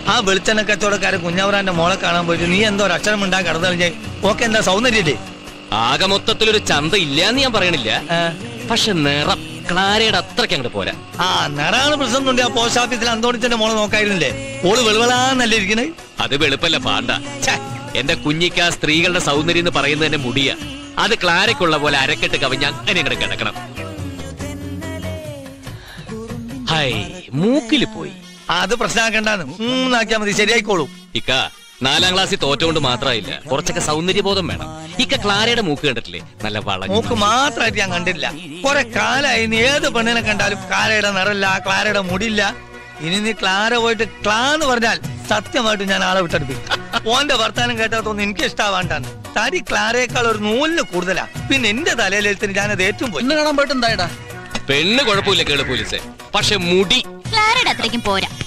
ആ വെളിച്ചെണ്ണ കച്ചവടക്കാരൻ കുഞ്ഞവറാന്റെ മോളെ കാണാൻ പോയിട്ട് നീ എന്തോ ഒരു അക്ഷരം ഉണ്ടാ കടന്നു കഴിഞ്ഞാൽ ഓക്കെ എന്താ സൗന്ദര്യല്ലേ ആകെ മൊത്തത്തിലൊരു ചന്ത ഇല്ലാന്ന് ഞാൻ പറയണില്ല ആ. പക്ഷെ നിറം ക്ലാരയുടെ അത്രയ്ക്ക് അങ്ങോട്ട് പോരാ ആ നിറാണ് പ്രശ്നം കൊണ്ട് ആ പോസ്റ്റ് ഓഫീസിൽ അന്തോണിച്ചന്റെ മോളെ നോക്കായിരുന്നില്ലേ ഓള് വെളുവെളാന്നല്ലേ ഇരിക്കണേ അത് വെളുപ്പല്ല പാണ്ട ഛെ, എന്റെ കുഞ്ഞിക്ക് ആ സ്ത്രീകളുടെ സൗന്ദര്യം എന്ന് പറയുന്നത് തന്നെ മുടിയ അത് ക്ലാരയ്ക്കുള്ള പോലെ അരക്കെട്ട് കവിഞ്ഞ് അങ്ങനെ അങ്ങോട്ട് കിടക്കണം ഹൈ മൂക്കില് പോയി അത് പ്രശ്നമാക്കണ്ടെന്ന് മൂന്നാക്കിയാ മതി ശരിയായിക്കോളൂ ഇക്ക നാലാം ക്ലാസ്സിൽ തോറ്റോണ്ട് മാത്രമായില്ല കുറച്ചൊക്കെ സൗന്ദര്യബോധം വേണം ഇക്ക ക്ലാരയുടെ മൂക്ക് കണ്ടിട്ടില്ലേ നല്ല വളഞ്ഞു മൂക്ക് മാത്രമായിട്ട് ഞാൻ കണ്ടില്ല കുറെ കാലായി നീ ഏത് പെണ്ണിനെ കണ്ടാലും ക്ലാരയുടെ നിറല്ല ക്ലാരയുടെ മുടിയില്ല ഇനി നീ ക്ലാര പോയിട്ട് ക്ലാ എന്ന് പറഞ്ഞാൽ സത്യമായിട്ട് ഞാൻ ആളെ വിട്ടെടുപ്പിക്കും ഓന്റെ വർത്താനം കേട്ടാത്തൊന്നും എനിക്ക് ഇഷ്ടാവാണ്ടാണ് തടി ക്ലാരയേക്കാൾ ഒരു നൂലിന് കൂടുതലാ പിന്നെ എന്റെ തലയിലെഴുത്തിന് ഞാനത് ഏറ്റവും പോയി പെണ്ണ് കാണാൻ പോയിട്ട് എന്തായടാ പെണ്ണ് കുഴപ്പമില്ല കേള് പോലീസ് പക്ഷെ മുടി ക്ലാരയുടെ അത്രയ്ക്കും പോരാ